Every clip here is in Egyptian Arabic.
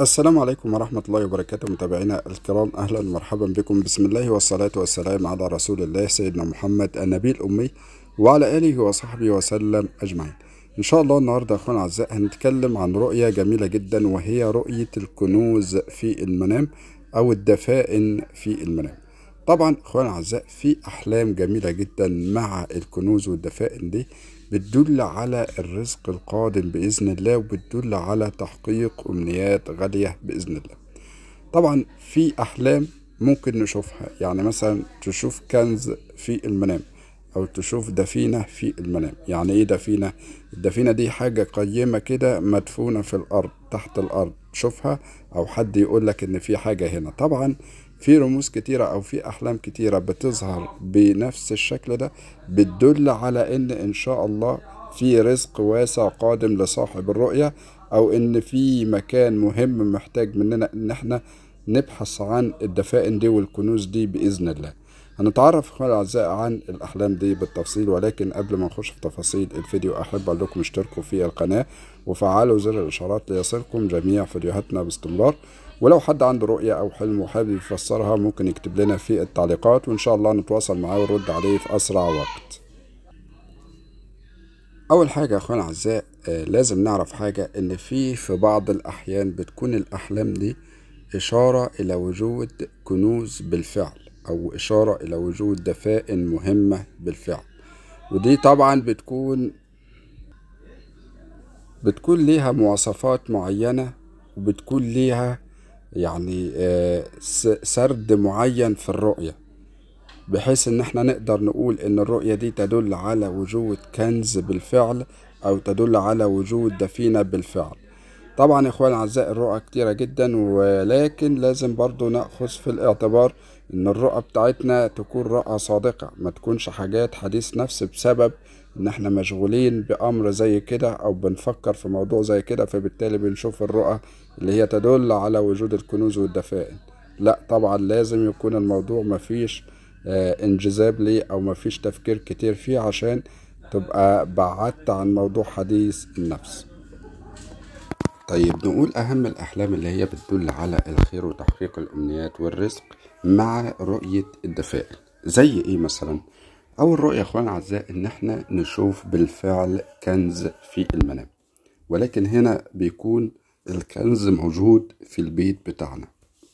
السلام عليكم ورحمة الله وبركاته متابعينا الكرام أهلا ومرحبا بكم بسم الله والصلاة والسلام على رسول الله سيدنا محمد النبي الأمي وعلى آله وصحبه وسلم أجمعين إن شاء الله النهاردة أخوان الأعزاء هنتكلم عن رؤية جميلة جدا وهي رؤية الكنوز في المنام أو الدفائن في المنام طبعا أخوان الأعزاء في أحلام جميلة جدا مع الكنوز والدفائن دي بتدل على الرزق القادم بإذن الله وبتدل على تحقيق أمنيات غالية بإذن الله طبعا في أحلام ممكن نشوفها يعني مثلا تشوف كنز في المنام أو تشوف دفينة في المنام يعني إيه دفينة؟ الدفينة دي حاجة قيمة كده مدفونة في الأرض تحت الأرض تشوفها أو حد يقول لك إن في حاجة هنا طبعا في رموز كتيرة أو في أحلام كتيرة بتظهر بنفس الشكل ده بتدل على إن إن شاء الله في رزق واسع قادم لصاحب الرؤية أو إن في مكان مهم محتاج مننا إن إحنا نبحث عن الدفائن دي والكنوز دي بإذن الله هنتعرف اخواني الاعزاء عن الاحلام دي بالتفصيل ولكن قبل ما نخش في تفاصيل الفيديو احب اقول لكم اشتركوا في القناه وفعلوا زر الاشعارات ليصلكم جميع فيديوهاتنا باستمرار ولو حد عنده رؤيه او حلم وحابب يفسرها ممكن يكتب لنا في التعليقات وان شاء الله نتواصل معاه ونرد عليه في اسرع وقت اول حاجه يا اخواني الاعزاء آه لازم نعرف حاجه ان في في بعض الاحيان بتكون الاحلام دي اشاره الى وجود كنوز بالفعل أو إشارة إلى وجود دفائن مهمة بالفعل ودي طبعا بتكون بتكون ليها مواصفات معينة وبتكون ليها يعني سرد معين في الرؤية بحيث ان احنا نقدر نقول ان الرؤية دي تدل على وجود كنز بالفعل او تدل على وجود دفينة بالفعل طبعا يا اخواني الاعزاء الرؤى كتيرة جدا ولكن لازم برضو نأخذ في الاعتبار ان الرؤى بتاعتنا تكون رؤى صادقة ما تكونش حاجات حديث نفس بسبب ان احنا مشغولين بامر زي كده او بنفكر في موضوع زي كده فبالتالي بنشوف الرؤى اللي هي تدل على وجود الكنوز والدفائن لا طبعا لازم يكون الموضوع مفيش آه انجذاب ليه او مفيش تفكير كتير فيه عشان تبقى بعدت عن موضوع حديث النفس طيب نقول أهم الأحلام اللي هي بتدل على الخير وتحقيق الأمنيات والرزق مع رؤية الدفائن زي إيه مثلا؟ أول رؤية يا أخوان أعزاء إن إحنا نشوف بالفعل كنز في المنام ولكن هنا بيكون الكنز موجود في البيت بتاعنا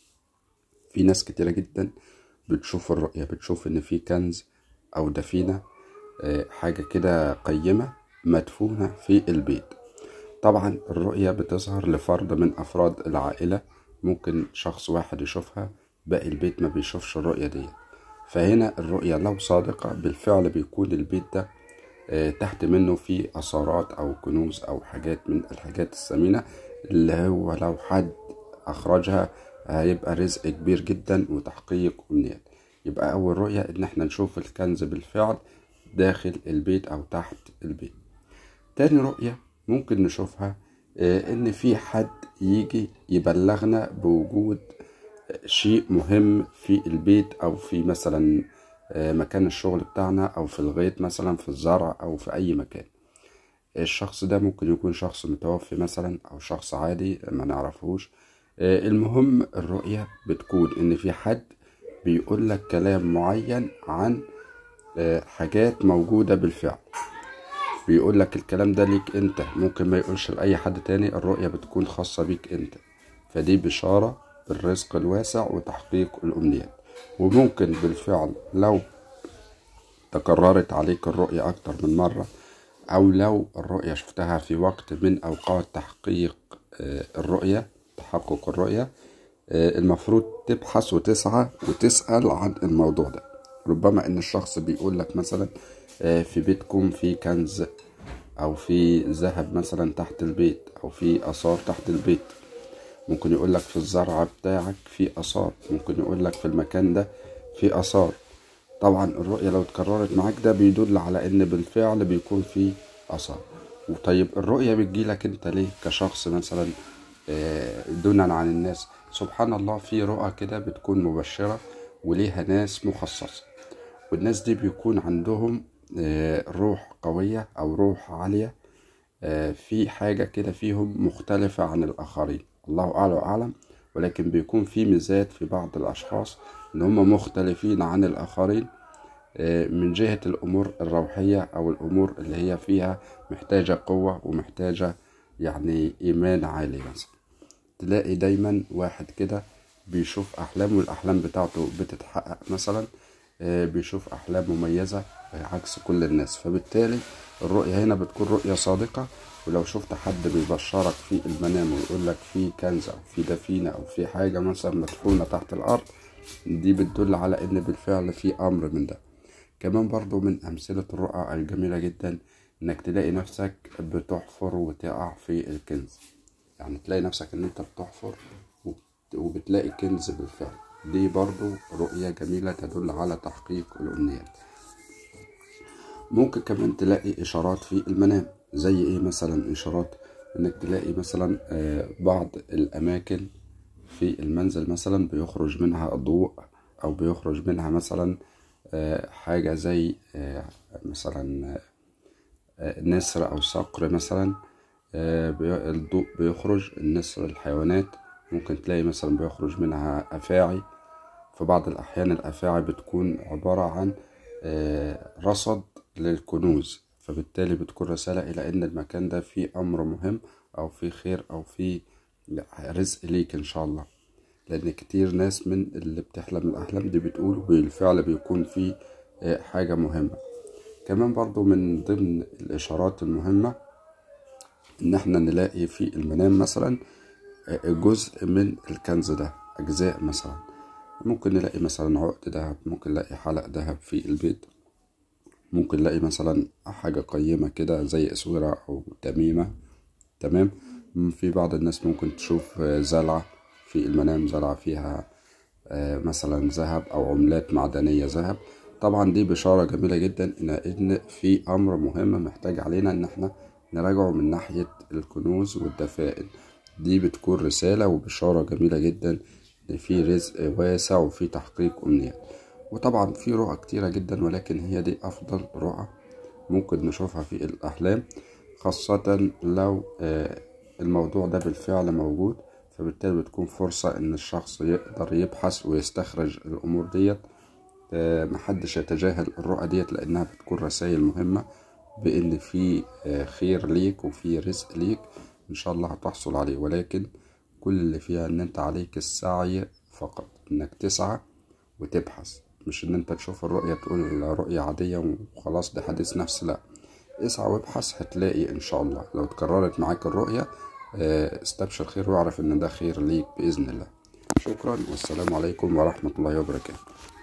في ناس كتيرة جدا بتشوف الرؤية بتشوف إن في كنز أو دفينة حاجة كده قيمة مدفونة في البيت طبعا الرؤية بتظهر لفرد من أفراد العائلة ممكن شخص واحد يشوفها باقي البيت ما بيشوفش الرؤية دي فهنا الرؤية لو صادقة بالفعل بيكون البيت ده تحت منه في أثارات أو كنوز أو حاجات من الحاجات الثمينة اللي هو لو حد أخرجها هيبقى رزق كبير جدا وتحقيق أمنيات يبقى أول رؤية إن احنا نشوف الكنز بالفعل داخل البيت أو تحت البيت تاني رؤية ممكن نشوفها ان في حد يجي يبلغنا بوجود شيء مهم في البيت او في مثلا مكان الشغل بتاعنا او في الغيط مثلا في الزرع او في اي مكان الشخص ده ممكن يكون شخص متوفي مثلا او شخص عادي ما نعرفهوش المهم الرؤية بتكون ان في حد بيقول لك كلام معين عن حاجات موجودة بالفعل بيقول لك الكلام ده ليك انت ممكن ما يقولش لأي حد تاني الرؤية بتكون خاصة بيك انت فدي بشارة بالرزق الواسع وتحقيق الأمنيات وممكن بالفعل لو تكررت عليك الرؤية أكتر من مرة أو لو الرؤية شفتها في وقت من أوقات تحقيق الرؤية تحقق الرؤية المفروض تبحث وتسعى وتسأل عن الموضوع ده ربما ان الشخص بيقول لك مثلا في بيتكم في كنز او في ذهب مثلا تحت البيت او في اثار تحت البيت ممكن يقول لك في الزرع بتاعك في اثار ممكن يقول لك في المكان ده في اثار طبعا الرؤية لو اتكررت معاك ده بيدل على ان بالفعل بيكون في اثار وطيب الرؤية بتجيلك انت ليه كشخص مثلا دونا عن الناس سبحان الله في رؤى كده بتكون مبشرة وليها ناس مخصصة والناس دي بيكون عندهم روح قوية أو روح عالية في حاجة كده فيهم مختلفة عن الآخرين الله أعلى وأعلم ولكن بيكون في ميزات في بعض الأشخاص إن هم مختلفين عن الآخرين آه، من جهة الأمور الروحية أو الأمور اللي هي فيها محتاجة قوة ومحتاجة يعني إيمان عالي مثلا تلاقي دايما واحد كده بيشوف أحلام والأحلام بتاعته بتتحقق مثلا آه، بيشوف أحلام مميزة عكس كل الناس فبالتالي الرؤية هنا بتكون رؤية صادقة ولو شفت حد بيبشرك في المنام ويقول لك في كنز أو في دفينة أو في حاجة مثلا مدفونة تحت الأرض دي بتدل على إن بالفعل في أمر من ده كمان برضو من أمثلة الرؤى الجميلة جدا إنك تلاقي نفسك بتحفر وتقع في الكنز يعني تلاقي نفسك إن أنت بتحفر وبت- وبتلاقي كنز بالفعل دي برضو رؤية جميلة تدل على تحقيق الأمنيات ممكن كمان تلاقي إشارات في المنام زي إيه مثلا إشارات إنك تلاقي مثلا آه، بعض الأماكن في المنزل مثلا بيخرج منها ضوء أو بيخرج منها مثلا آه، حاجة زي آه، مثلا آه، نسر أو صقر مثلا آه، بي- الضوء بيخرج النسر الحيوانات ممكن تلاقي مثلا بيخرج منها أفاعي في بعض الأحيان الأفاعي بتكون عبارة عن آه، رصد للكنوز فبالتالي بتكون رسالة إلى إن المكان ده فيه أمر مهم أو فيه خير أو فيه رزق ليك إن شاء الله لأن كتير ناس من اللي بتحلم الأحلام دي بتقول بالفعل بيكون فيه آه، حاجة مهمة كمان برضو من ضمن الإشارات المهمة إن إحنا نلاقي في المنام مثلا آه، جزء من الكنز ده أجزاء مثلا ممكن نلاقي مثلا عقد ذهب ممكن نلاقي حلق ذهب في البيت ممكن نلاقي مثلا حاجة قيمة كده زي أسورة أو تميمة تمام م، في بعض الناس ممكن تشوف آه، زلعة في المنام زلعة فيها آه، مثلا ذهب أو عملات معدنية ذهب طبعا دي بشارة جميلة جدا إن إن في أمر مهم محتاج علينا إن إحنا نراجعه من ناحية الكنوز والدفائن دي بتكون رسالة وبشارة جميلة جدا إن في رزق واسع وفي تحقيق أمنيات وطبعا في رؤى كتيرة جدا ولكن هي دي أفضل رؤى ممكن نشوفها في الأحلام خاصة لو آه، الموضوع ده بالفعل موجود فبالتالي بتكون فرصة إن الشخص يقدر يبحث ويستخرج الأمور ديت آه، محدش يتجاهل الرؤى ديت لأنها بتكون رسائل مهمة بإن في آه، خير ليك وفي رزق ليك إن شاء الله هتحصل عليه ولكن كل اللي فيها إن أنت عليك السعي فقط إنك تسعى وتبحث مش إن أنت تشوف الرؤية تقول رؤية عادية وخلاص ده حديث نفس لأ اسعى وابحث هتلاقي إن شاء الله لو اتكررت معاك الرؤية آه، استبشر خير واعرف إن ده خير ليك بإذن الله شكرا والسلام عليكم ورحمة الله وبركاته